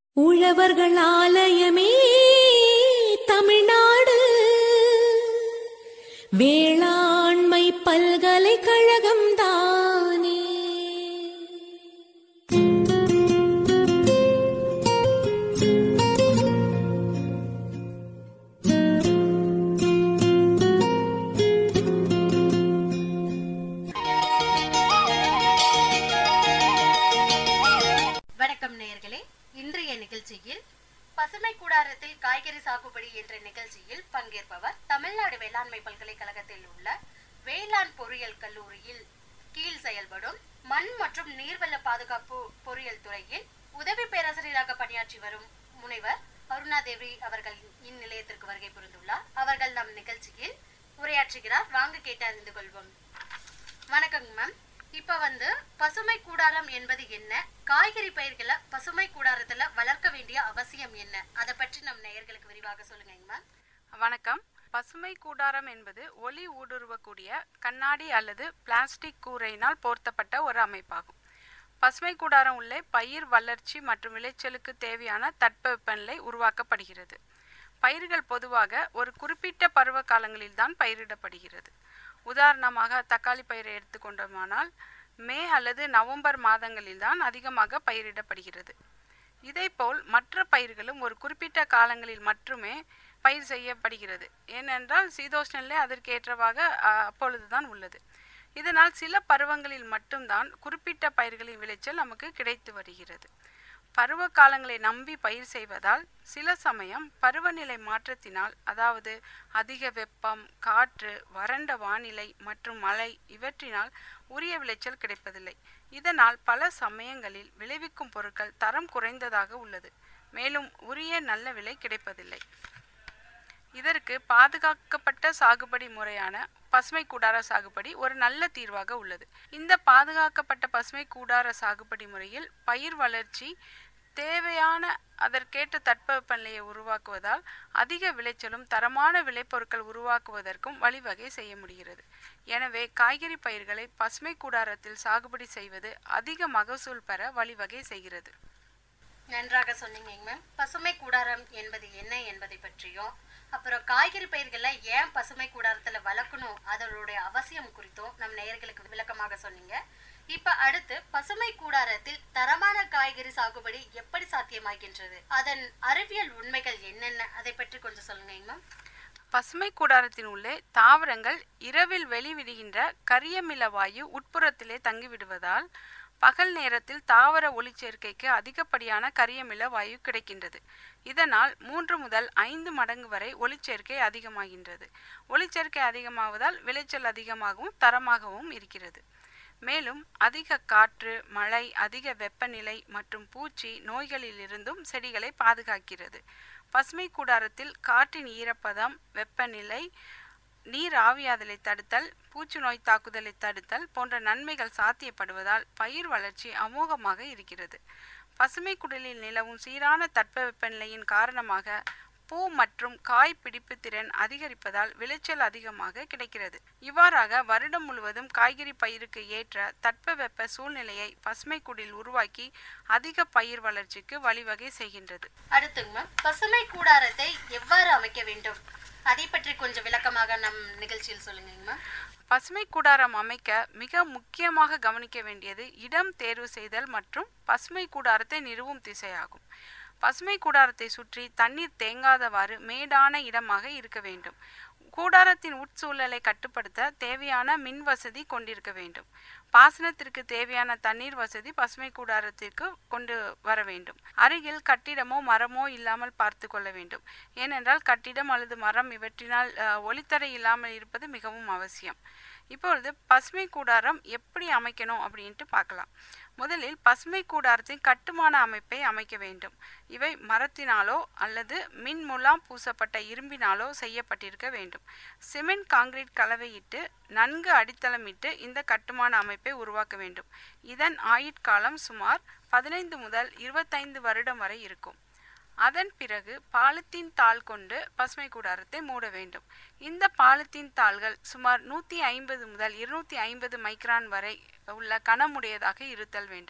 உழவர்கள் ஆலயமே தமிழ்நாடு வேளாண்மை பல்கலைக்கழகம் தானே வணக்கம் நேயர்களே இன்றைய நிகழ்ச்சியில் பசுமை கூடாரத்தில் காய்கறி சாகுபடி என்ற நிகழ்ச்சியில் பங்கேற்பவர் தமிழ்நாடு வேளாண்மை பல்கலைக்கழகத்தில் உள்ள வேளாண் பொறியியல் கல்லூரியில் கீழ் செயல்படும் மண் மற்றும் நீர்வள பாதுகாப்பு பொறியியல் துறையில் உதவி பேராசிரியராக பணியாற்றி வரும் முனைவர் அருணாதேவி அவர்கள் இந்நிலையத்திற்கு வருகை புரிந்துள்ளார் அவர்கள் நம் நிகழ்ச்சியில் உரையாற்றுகிறார் வாங்க கேட்டு அறிந்து கொள்வோம் வணக்கங்க மேம் இப்ப வந்து பசுமை கூடாரம் என்பது என்ன காய்கறி பயிர்களை பசுமை கூடாரத்துல வளர்க்க வேண்டிய அவசியம் என்ன அதை பற்றி நம் நேயர்களுக்கு விரிவாக சொல்லுங்க மேம் வணக்கம் பசுமை கூடாரம் என்பது ஒளி ஊடுருவக்கூடிய கண்ணாடி அல்லது பிளாஸ்டிக் கூரையினால் போர்த்தப்பட்ட ஒரு அமைப்பாகும் பசுமை கூடாரம் உள்ளே பயிர் வளர்ச்சி மற்றும் விளைச்சலுக்கு தேவையான தட்பவெப்பநிலை உருவாக்கப்படுகிறது பயிர்கள் பொதுவாக ஒரு குறிப்பிட்ட பருவ காலங்களில் தான் பயிரிடப்படுகிறது உதாரணமாக தக்காளி பயிரை எடுத்துக்கொண்டோமானால் மே அல்லது நவம்பர் மாதங்களில் தான் அதிகமாக பயிரிடப்படுகிறது இதேபோல் மற்ற பயிர்களும் ஒரு குறிப்பிட்ட காலங்களில் மட்டுமே பயிர் செய்யப்படுகிறது ஏனென்றால் சீதோஷ்ண நிலை அதற்கேற்றவாக அஹ், அப்பொழுதுதான் உள்ளது இதனால் சில பருவங்களில் மட்டும்தான் குறிப்பிட்ட பயிர்களின் விளைச்சல் நமக்கு கிடைத்து வருகிறது பருவ காலங்களை நம்பி பயிர் செய்வதால் சில சமயம் பருவநிலை மாற்றத்தினால் அதாவது அதிக வெப்பம் காற்று வறண்ட வானிலை மற்றும் மழை இவற்றினால் உரிய விளைச்சல் கிடைப்பதில்லை இதனால் பல சமயங்களில் விளைவிக்கும் பொருட்கள் தரம் குறைந்ததாக உள்ளது மேலும் உரிய நல்ல விலை கிடைப்பதில்லை இதற்கு பாதுகாக்கப்பட்ட சாகுபடி முறையான பசுமை கூடார சாகுபடி ஒரு நல்ல தீர்வாக உள்ளது இந்த பாதுகாக்கப்பட்ட பசுமை கூடார சாகுபடி முறையில் பயிர் வளர்ச்சி தேவையான அதற்கேற்ற தட்பவெப்பநிலையை உருவாக்குவதால் அதிக விளைச்சலும் தரமான விளைபொருட்கள் உருவாக்குவதற்கும் வழிவகை செய்ய முடிகிறது எனவே காய்கறி பயிர்களை பசுமை கூடாரத்தில் சாகுபடி செய்வது அதிக மகசூல் பெற வழிவகை செய்கிறது நன்றாக சொன்னீங்க மேம் பசுமை கூடாரம் என்பது என்ன என்பதை பற்றியும் அப்புறம் காய்கறி பயிர்களை ஏன் பசுமை கூடாரத்துல வளர்க்கணும் அதனுடைய அவசியம் குறித்தும் நம் நேயர்களுக்கு விளக்கமாக சொன்னீங்க இப்ப அடுத்து பசுமை கூடாரத்தில் தரமான காய்கறி சாகுபடி எப்படி சாத்தியமாகின்றது அதன் அறிவியல் உண்மைகள் என்னென்ன அதை பற்றி கொஞ்சம் சொல்லுங்க மேம் பசுமை கூடாரத்தின் உள்ளே தாவரங்கள் இரவில் வெளிவிடுகின்ற கரியமில வாயு உட்புறத்திலே தங்கிவிடுவதால் பகல் நேரத்தில் தாவர ஒளிச்சேர்க்கைக்கு அதிகப்படியான கரியமில வாயு கிடைக்கின்றது இதனால் மூன்று முதல் ஐந்து மடங்கு வரை ஒளிச்சேர்க்கை அதிகமாகின்றது ஒளிச்சேர்க்கை அதிகமாவதால் விளைச்சல் அதிகமாகவும் தரமாகவும் இருக்கிறது மேலும் அதிக காற்று மழை அதிக வெப்பநிலை மற்றும் பூச்சி நோய்களிலிருந்தும் செடிகளை பாதுகாக்கிறது பசுமை கூடாரத்தில் காற்றின் ஈரப்பதம் வெப்பநிலை நீர் ஆவியாதலை தடுத்தல் பூச்சி நோய் தாக்குதலை தடுத்தல் போன்ற நன்மைகள் சாத்தியப்படுவதால் பயிர் வளர்ச்சி அமோகமாக இருக்கிறது பசுமை குடிலில் நிலவும் சீரான தட்பவெப்பநிலையின் காரணமாக பூ மற்றும் காய் பிடிப்பு திறன் அதிகரிப்பதால் விளைச்சல் அதிகமாக கிடைக்கிறது இவ்வாறாக வருடம் முழுவதும் காய்கறி பயிருக்கு ஏற்ற தட்பவெப்ப சூழ்நிலையை பசுமை குடில் உருவாக்கி அதிக பயிர் வளர்ச்சிக்கு வழிவகை செய்கின்றது அடுத்துங்க மேம் பசுமை கூடாரத்தை எவ்வாறு அமைக்க வேண்டும் அதை பற்றி கொஞ்சம் விளக்கமாக நம் நிகழ்ச்சியில் சொல்லுங்க மேம் பசுமை கூடாரம் அமைக்க மிக முக்கியமாக கவனிக்க வேண்டியது இடம் தேர்வு செய்தல் மற்றும் பசுமை கூடாரத்தை நிறுவும் திசையாகும் பசுமை கூடாரத்தை சுற்றி தண்ணீர் தேங்காதவாறு மேடான இடமாக இருக்க வேண்டும் கூடாரத்தின் உட்சூழலை கட்டுப்படுத்த தேவையான மின் வசதி கொண்டிருக்க வேண்டும் பாசனத்திற்கு தேவையான தண்ணீர் வசதி பசுமை கூடாரத்திற்கு கொண்டு வர வேண்டும் அருகில் கட்டிடமோ மரமோ இல்லாமல் பார்த்து கொள்ள வேண்டும் ஏனென்றால் கட்டிடம் அல்லது மரம் இவற்றினால் அஹ், ஒளித்தடை இல்லாமல் இருப்பது மிகவும் அவசியம் இப்பொழுது பசுமை கூடாரம் எப்படி அமைக்கணும் அப்படின்ட்டு பார்க்கலாம் முதலில் பசுமை கூடாரத்தின் கட்டுமான அமைப்பை அமைக்க வேண்டும் இவை மரத்தினாலோ அல்லது மின் முலாம் பூசப்பட்ட இரும்பினாலோ செய்யப்பட்டிருக்க வேண்டும் சிமெண்ட் காங்கிரீட் கலவையிட்டு நன்கு அடித்தளமிட்டு இந்த கட்டுமான அமைப்பை உருவாக்க வேண்டும் இதன் ஆயுட்காலம் சுமார் பதினைந்து முதல் இருபத்தைந்து வருடம் வரை இருக்கும் அதன் பிறகு பாலித்தீன் தாள் கொண்டு பசுமை கூடாரத்தை மூட வேண்டும் இந்த பாலித்தீன் தாள்கள் சுமார் நூற்றி ஐம்பது முதல் இருநூற்றி ஐம்பது மைக்ரான் வரை உள்ள கனமுடையதாக இருத்தல் வேண்டும்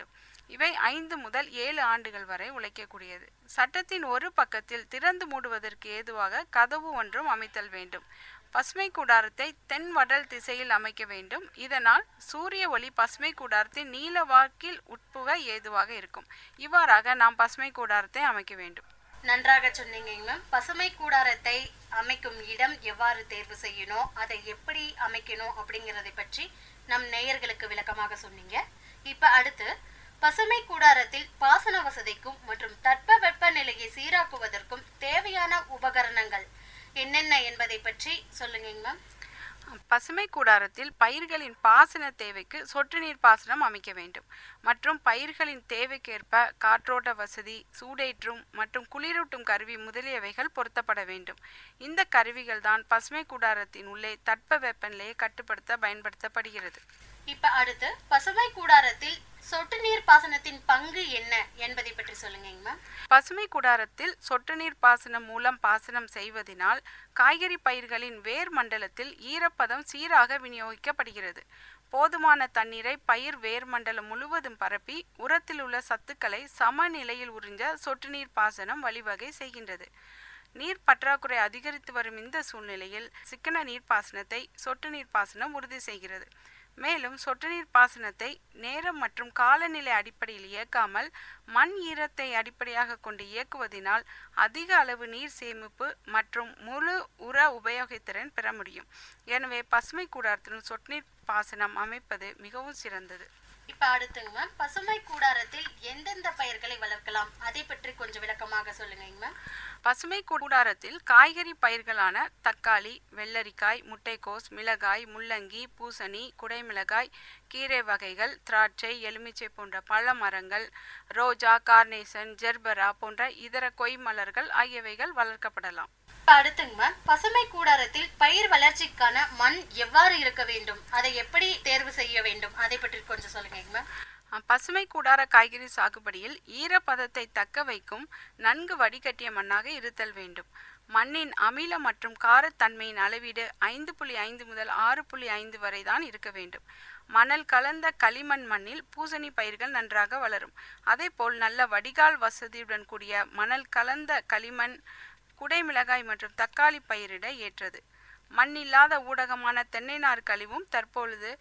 இவை ஐந்து முதல் ஏழு ஆண்டுகள் வரை உழைக்கக்கூடியது சட்டத்தின் ஒரு பக்கத்தில் திறந்து மூடுவதற்கு ஏதுவாக கதவு ஒன்றும் அமைத்தல் வேண்டும் பசுமை கூடாரத்தை தென் வடல் திசையில் அமைக்க வேண்டும் இதனால் சூரிய ஒளி பசுமை கூடாரத்தின் நீல வாக்கில் உட்புக ஏதுவாக இருக்கும் இவ்வாறாக நாம் பசுமை கூடாரத்தை அமைக்க வேண்டும் நன்றாக சொன்னீங்க மேம் பசுமை கூடாரத்தை அமைக்கும் இடம் எவ்வாறு தேர்வு செய்யணும் அதை எப்படி அமைக்கணும் அப்படிங்கறதை பற்றி நம் நேயர்களுக்கு விளக்கமாக சொன்னீங்க இப்ப அடுத்து பசுமை கூடாரத்தில் பாசன வசதிக்கும் மற்றும் தட்பவெப்ப நிலையை சீராக்குவதற்கும் தேவையான உபகரணங்கள் என்னென்ன என்பதை பற்றி சொல்லுங்க மேம் பசுமை கூடாரத்தில் பயிர்களின் பாசன தேவைக்கு சொட்டு நீர் பாசனம் அமைக்க வேண்டும் மற்றும் பயிர்களின் தேவைக்கேற்ப காற்றோட்ட வசதி சூடேற்றும் மற்றும் குளிரூட்டும் கருவி முதலியவைகள் பொருத்தப்பட வேண்டும் இந்த கருவிகள் தான் பசுமை கூடாரத்தின் உள்ளே தட்ப வெப்பநிலையை கட்டுப்படுத்த பயன்படுத்தப்படுகிறது இப்ப அடுத்து பசுமை கூடாரத்தில் சொட்டு நீர் பாசனத்தின் பங்கு என்ன என்பதை பற்றி சொல்லுங்க மேம் பசுமை கூடாரத்தில் சொட்டு நீர் பாசனம் மூலம் பாசனம் செய்வதினால் காய்கறி பயிர்களின் வேர் மண்டலத்தில் ஈரப்பதம் சீராக விநியோகிக்கப்படுகிறது போதுமான தண்ணீரை பயிர் வேர் மண்டலம் முழுவதும் பரப்பி உரத்தில் உள்ள சத்துக்களை சமநிலையில் உறிஞ்ச சொட்டு நீர் பாசனம் வழிவகை செய்கின்றது நீர் பற்றாக்குறை அதிகரித்து வரும் இந்த சூழ்நிலையில் சிக்கன நீர்ப்பாசனத்தை சொட்டு நீர் பாசனம் உறுதி செய்கிறது மேலும் சொட்டு நீர் பாசனத்தை நேரம் மற்றும் காலநிலை அடிப்படையில் இயக்காமல் மண் ஈரத்தை அடிப்படையாக கொண்டு இயக்குவதினால் அதிக அளவு நீர் சேமிப்பு மற்றும் முழு உர உபயோகத்திறன் பெற முடியும் எனவே பசுமை கூடாரத்தின் சொட்டு நீர் பாசனம் அமைப்பது மிகவும் சிறந்தது இப்ப அடுத்துங்க மேம் பசுமை கூடாரத்தில் எந்தெந்த பயிர்களை வளர்க்கலாம் அதை பற்றி கொஞ்சம் விளக்கமாக சொல்லுங்க மேம் பசுமை கூடாரத்தில் காய்கறி பயிர்களான தக்காளி வெள்ளரிக்காய் முட்டைக்கோஸ் மிளகாய் முள்ளங்கி பூசணி குடைமிளகாய் கீரை வகைகள் திராட்சை எலுமிச்சை போன்ற பழ மரங்கள் ரோஜா கார்னேசன் ஜெர்பரா போன்ற இதர கொய் மலர்கள் ஆகியவைகள் வளர்க்கப்படலாம் இப்ப அடுத்துங்க மேம் பசுமை கூடாரத்தில் பயிர் வளர்ச்சிக்கான மண் எவ்வாறு இருக்க வேண்டும் அதை எப்படி தேர்வு செய்ய வேண்டும் அதை பற்றி கொஞ்சம் சொல்லுங்க மேம் அஹ், பசுமை கூடார காய்கறி சாகுபடியில் ஈரப்பதத்தை தக்க வைக்கும் நன்கு வடிகட்டிய மண்ணாக இருத்தல் வேண்டும் மண்ணின் அமில மற்றும் காரத்தன்மையின் அளவீடு ஐந்து புள்ளி ஐந்து முதல் ஆறு புள்ளி ஐந்து வரை தான் இருக்க வேண்டும் மணல் கலந்த களிமண் மண்ணில் பூசணி பயிர்கள் நன்றாக வளரும் அதேபோல் நல்ல வடிகால் வசதியுடன் கூடிய மணல் கலந்த களிமண் குடைமிளகாய் மற்றும் தக்காளி பயிரிட ஏற்றது மண்ணில்லாத ஊடகமான தென்னை நார் கழிவும் தற்பொழுது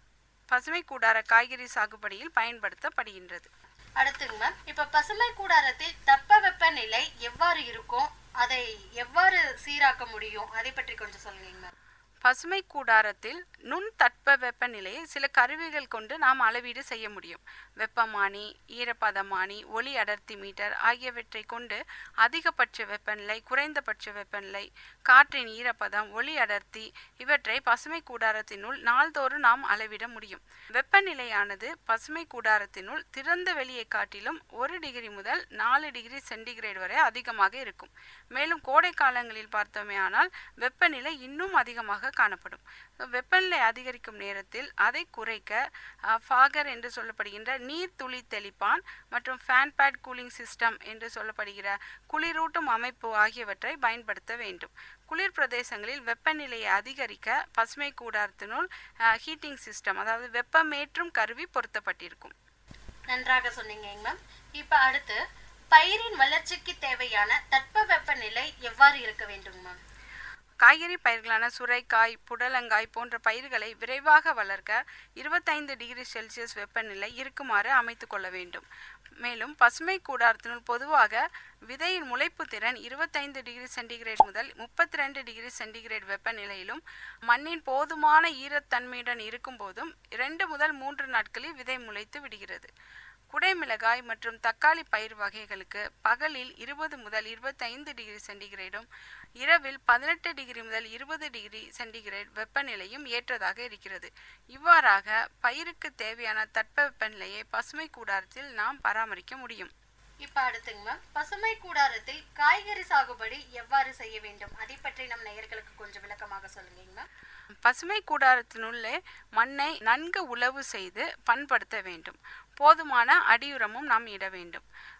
பசுமை கூடார காய்கறி சாகுபடியில் பயன்படுத்தப்படுகின்றது அடுத்துங்க மேம் இப்ப பசுமை கூடாரத்தில் தட்பவெப்ப நிலை எவ்வாறு இருக்கும் அதை எவ்வாறு சீராக்க முடியும் அதை பற்றி கொஞ்சம் சொல்லுங்க மேம் பசுமை கூடாரத்தில் நுண் தட்ப வெப்பநிலையை சில கருவிகள் கொண்டு நாம் அளவீடு செய்ய முடியும் வெப்பமானி ஈரப்பதமானி ஒளி அடர்த்தி மீட்டர் ஆகியவற்றை கொண்டு அதிகபட்ச வெப்பநிலை குறைந்தபட்ச வெப்பநிலை காற்றின் ஈரப்பதம் ஒளி அடர்த்தி இவற்றை பசுமை கூடாரத்தினுள் நாள்தோறும் நாம் அளவிட முடியும் வெப்பநிலையானது பசுமை கூடாரத்தினுள் திறந்த வெளியை காட்டிலும் ஒரு டிகிரி முதல் நாலு டிகிரி சென்டிகிரேட் வரை அதிகமாக இருக்கும் மேலும் கோடை காலங்களில் பார்த்தோமே ஆனால் வெப்பநிலை இன்னும் அதிகமாக காணப்படும் வெப்பநிலை அதிகரிக்கும் நேரத்தில் அதை குறைக்க அஹ், ஃபாகர் என்று சொல்லப்படுகின்ற நீர் துளி தெளிப்பான் மற்றும் ஃபேன் பேட் கூலிங் சிஸ்டம் என்று சொல்லப்படுகிற குளிரூட்டும் அமைப்பு ஆகியவற்றை பயன்படுத்த வேண்டும் குளிர் பிரதேசங்களில் வெப்பநிலையை அதிகரிக்க பசுமை கூடாரத்தினுள் ஹீட்டிங் சிஸ்டம் அதாவது வெப்பமேற்றும் கருவி பொருத்தப்பட்டிருக்கும் நன்றாக சொன்னீங்க மேம் இப்ப அடுத்து பயிரின் வளர்ச்சிக்கு தேவையான தட்பவெப்ப நிலை எவ்வாறு இருக்க வேண்டும் மேம் காய்கறி பயிர்களான சுரைக்காய் புடலங்காய் போன்ற பயிர்களை விரைவாக வளர்க்க இருபத்தைந்து டிகிரி செல்சியஸ் வெப்பநிலை இருக்குமாறு அமைத்து கொள்ள வேண்டும் மேலும் பசுமை கூடாரத்தினுள் பொதுவாக விதையின் முளைப்பு திறன் இருபத்தைந்து டிகிரி சென்டிகிரேட் முதல் முப்பத்தி ரெண்டு டிகிரி சென்டிகிரேட் வெப்பநிலையிலும் மண்ணின் போதுமான ஈரத்தன்மையுடன் இருக்கும்போதும் இரண்டு முதல் மூன்று நாட்களில் விதை முளைத்து விடுகிறது குடைமிளகாய் மற்றும் தக்காளி பயிர் வகைகளுக்கு பகலில் இருபது முதல் இருபத்தைந்து டிகிரி சென்டிகிரேடும் இரவில் பதினெட்டு டிகிரி முதல் இருபது டிகிரி சென்டிகிரேட் வெப்பநிலையும் ஏற்றதாக இருக்கிறது இவ்வாறாக பயிருக்கு தேவையான தட்பவெப்பநிலையை பசுமை கூடாரத்தில் நாம் பராமரிக்க முடியும் இப்ப அடுத்துங்க மேம் பசுமை கூடாரத்தில் காய்கறி சாகுபடி எவ்வாறு செய்ய வேண்டும் அதை பற்றி நம் நேயர்களுக்கு கொஞ்சம் விளக்கமாக சொல்லுங்க மேம் பசுமை கூடாரத்தினுள்ளே மண்ணை நன்கு உழவு செய்து பண்படுத்த வேண்டும் போதுமான அடியுரமும் நாம் இட வேண்டும்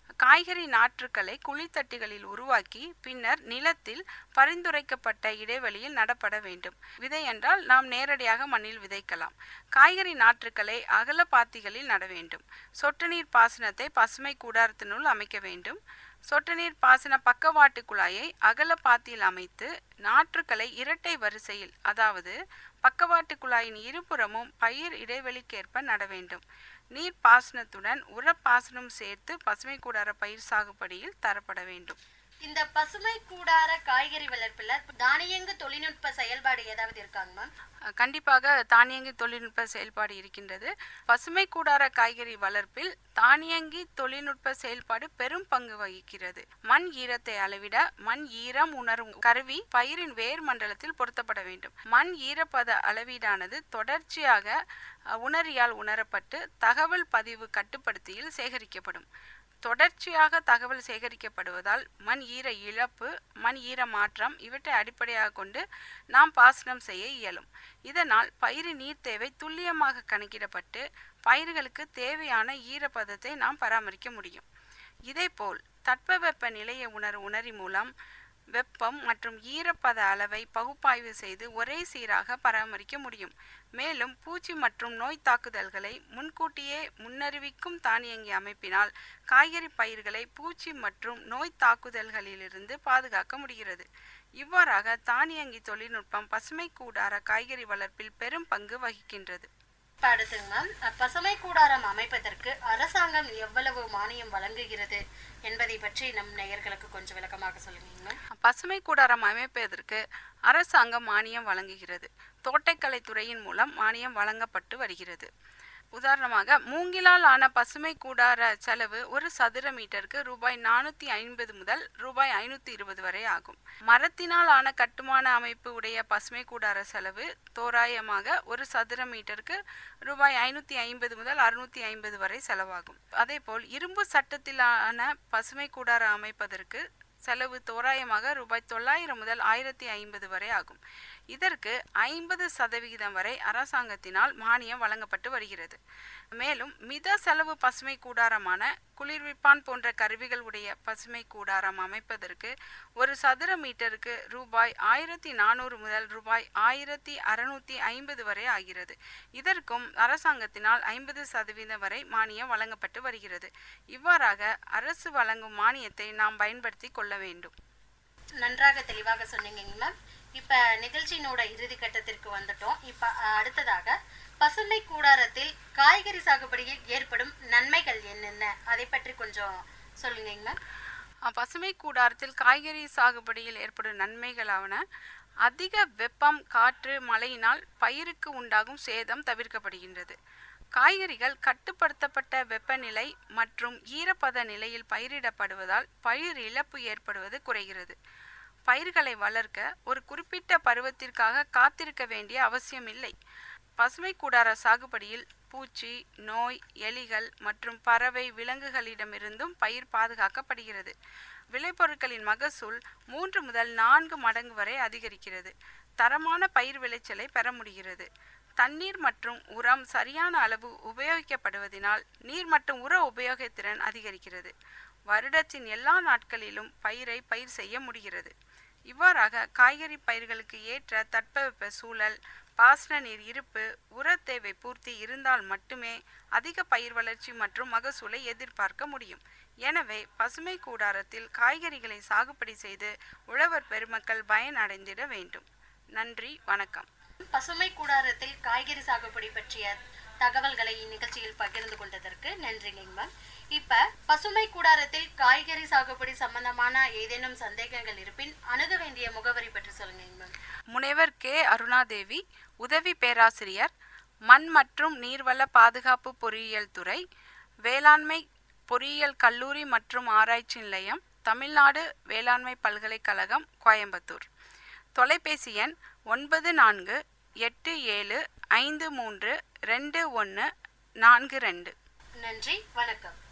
காய்கறி நாற்றுக்களை குழித்தட்டிகளில் உருவாக்கி பின்னர் நிலத்தில் பரிந்துரைக்கப்பட்ட இடைவெளியில் நடப்பட வேண்டும் விதை என்றால் நாம் நேரடியாக மண்ணில் விதைக்கலாம் காய்கறி நாற்றுக்களை அகல பாத்திகளில் நட வேண்டும் சொட்டு நீர் பாசனத்தை பசுமை கூடாரத்தினுள் அமைக்க வேண்டும் சொட்டு நீர் பாசன பக்கவாட்டு குழாயை அகல பாத்தியில் அமைத்து நாற்றுக்களை இரட்டை வரிசையில் அதாவது பக்கவாட்டு குழாயின் இருபுறமும் பயிர் இடைவெளிக்கேற்ப நட வேண்டும் நீர் பாசனத்துடன் உரப்பாசனம் சேர்த்து பசுமை கூடார பயிர் சாகுபடியில் தரப்பட வேண்டும் இந்த பசுமை கூடார காய்கறி வளர்ப்புல தானியங்கு தொழில்நுட்ப செயல்பாடு ஏதாவது இருக்காங்க மேம் அஹ் கண்டிப்பாக தானியங்கி தொழில்நுட்ப செயல்பாடு இருக்கின்றது பசுமை கூடார காய்கறி வளர்ப்பில் தானியங்கி தொழில்நுட்ப செயல்பாடு பெரும் பங்கு வகிக்கிறது மண் ஈரத்தை அளவிட மண் ஈரம் உணரும் கருவி பயிரின் வேர் மண்டலத்தில் பொருத்தப்பட வேண்டும் மண் ஈரப்பத அளவீடானது தொடர்ச்சியாக அஹ், உணரியால் உணரப்பட்டு தகவல் பதிவு கட்டுப்படுத்தியில் சேகரிக்கப்படும் தொடர்ச்சியாக தகவல் சேகரிக்கப்படுவதால் மண் ஈர இழப்பு மண் ஈர மாற்றம் இவற்றை அடிப்படையாக கொண்டு நாம் பாசனம் செய்ய இயலும் இதனால் பயிரின் நீர் தேவை துல்லியமாக கணக்கிடப்பட்டு பயிர்களுக்கு தேவையான ஈரப்பதத்தை நாம் பராமரிக்க முடியும் இதேபோல் தட்பவெப்ப நிலையை உணர் உணரி மூலம் வெப்பம் மற்றும் ஈரப்பத அளவை பகுப்பாய்வு செய்து ஒரே சீராக பராமரிக்க முடியும் மேலும் பூச்சி மற்றும் நோய் தாக்குதல்களை முன்கூட்டியே முன்னறிவிக்கும் தானியங்கி அமைப்பினால் காய்கறி பயிர்களை பூச்சி மற்றும் நோய் தாக்குதல்களிலிருந்து பாதுகாக்க முடிகிறது இவ்வாறாக தானியங்கி தொழில்நுட்பம் பசுமை கூடார காய்கறி வளர்ப்பில் பெரும் பங்கு வகிக்கின்றது இப்ப அடுத்துங்க மேம் அஹ், பசுமை கூடாரம் அமைப்பதற்கு அரசாங்கம் எவ்வளவு மானியம் வழங்குகிறது என்பதை பற்றி நம் நேயர்களுக்கு கொஞ்சம் விளக்கமாக சொல்லுங்க மேம் பசுமை கூடாரம் அமைப்பதற்கு அரசாங்கம் மானியம் வழங்குகிறது தோட்டக்கலை துறையின் மூலம் மானியம் வழங்கப்பட்டு வருகிறது உதாரணமாக மூங்கிலால் ஆன பசுமை கூடார செலவு ஒரு சதுர மீட்டருக்கு ரூபாய் நானூற்றி ஐம்பது முதல் ரூபாய் ஐநூற்றி இருபது வரை ஆகும் மரத்தினால் ஆன கட்டுமான அமைப்பு உடைய பசுமை கூடார செலவு தோராயமாக ஒரு சதுர மீட்டருக்கு ரூபாய் ஐநூற்றி ஐம்பது முதல் அறுநூற்றி ஐம்பது வரை செலவாகும் அதேபோல் இரும்பு சட்டத்திலான பசுமை கூடார அமைப்பதற்கு செலவு தோராயமாக ரூபாய் தொள்ளாயிரம் முதல் ஆயிரத்தி ஐம்பது வரை ஆகும் இதற்கு ஐம்பது சதவிகிதம் வரை அரசாங்கத்தினால் மானியம் வழங்கப்பட்டு வருகிறது மேலும் மித செலவு பசுமை கூடாரமான குளிர்விப்பான் போன்ற கருவிகள் உடைய பசுமை கூடாரம் அமைப்பதற்கு ஒரு சதுர மீட்டருக்கு ரூபாய் ஆயிரத்தி நானூறு முதல் ரூபாய் ஆயிரத்தி அறுநூத்தி ஐம்பது வரை ஆகிறது இதற்கும் அரசாங்கத்தினால் ஐம்பது சதவீதம் வரை மானியம் வழங்கப்பட்டு வருகிறது இவ்வாறாக அரசு வழங்கும் மானியத்தை நாம் பயன்படுத்தி கொள்ள வேண்டும் நன்றாக தெளிவாக சொன்னீங்க மேம் இப்ப நிகழ்ச்சியினோட இறுதி கட்டத்திற்கு வந்துட்டோம் இப்ப அஹ், அடுத்ததாக பசுமை கூடாரத்தில் காய்கறி சாகுபடியில் ஏற்படும் நன்மைகள் என்னென்ன அதை பற்றி கொஞ்சம் சொல்லுங்க மேம் அஹ் பசுமை கூடாரத்தில் காய்கறி சாகுபடியில் ஏற்படும் நன்மைகளாவன அதிக வெப்பம் காற்று மழையினால் பயிருக்கு உண்டாகும் சேதம் தவிர்க்கப்படுகின்றது காய்கறிகள் கட்டுப்படுத்தப்பட்ட வெப்பநிலை மற்றும் ஈரப்பத நிலையில் பயிரிடப்படுவதால் பயிர் இழப்பு ஏற்படுவது குறைகிறது பயிர்களை வளர்க்க ஒரு குறிப்பிட்ட பருவத்திற்காக காத்திருக்க வேண்டிய அவசியமில்லை பசுமை கூடார சாகுபடியில் பூச்சி நோய் எலிகள் மற்றும் பறவை விலங்குகளிடமிருந்தும் பயிர் பாதுகாக்கப்படுகிறது விளைபொருட்களின் மகசூல் மூன்று முதல் நான்கு மடங்கு வரை அதிகரிக்கிறது தரமான பயிர் விளைச்சலை பெற முடிகிறது தண்ணீர் மற்றும் உரம் சரியான அளவு உபயோகிக்கப்படுவதினால் நீர் மற்றும் உர உபயோகத்திறன் அதிகரிக்கிறது வருடத்தின் எல்லா நாட்களிலும் பயிரை பயிர் செய்ய முடிகிறது இவ்வாறாக காய்கறி பயிர்களுக்கு ஏற்ற தட்பவெப்ப சூழல் பாசன நீர் இருப்பு உர தேவை பூர்த்தி இருந்தால் மட்டுமே அதிக பயிர் வளர்ச்சி மற்றும் மகசூலை எதிர்பார்க்க முடியும் எனவே பசுமை கூடாரத்தில் காய்கறிகளை சாகுபடி செய்து உழவர் பெருமக்கள் பயனடைந்திட வேண்டும் நன்றி வணக்கம் பசுமை கூடாரத்தில் காய்கறி சாகுபடி பற்றிய தகவல்களை இந்நிகழ்ச்சியில் பகிர்ந்து கொண்டதற்கு நன்றிங்க மேம் இப்ப பசுமை கூடாரத்தில் காய்கறி சாகுபடி சம்பந்தமான ஏதேனும் சந்தேகங்கள் இருப்பின் அணுக வேண்டிய முகவரி பற்றி சொல்லுங்க மேம் முனைவர் கே அருணாதேவி உதவி பேராசிரியர் மண் மற்றும் நீர்வள பாதுகாப்பு பொறியியல் துறை வேளாண்மை பொறியியல் கல்லூரி மற்றும் ஆராய்ச்சி நிலையம் தமிழ்நாடு வேளாண்மை பல்கலைக்கழகம் கோயம்புத்தூர் தொலைபேசி எண் ஒன்பது நான்கு எட்டு ஏழு ஐந்து மூன்று ரெண்டு ஒன்று நான்கு ரெண்டு நன்றி வணக்கம்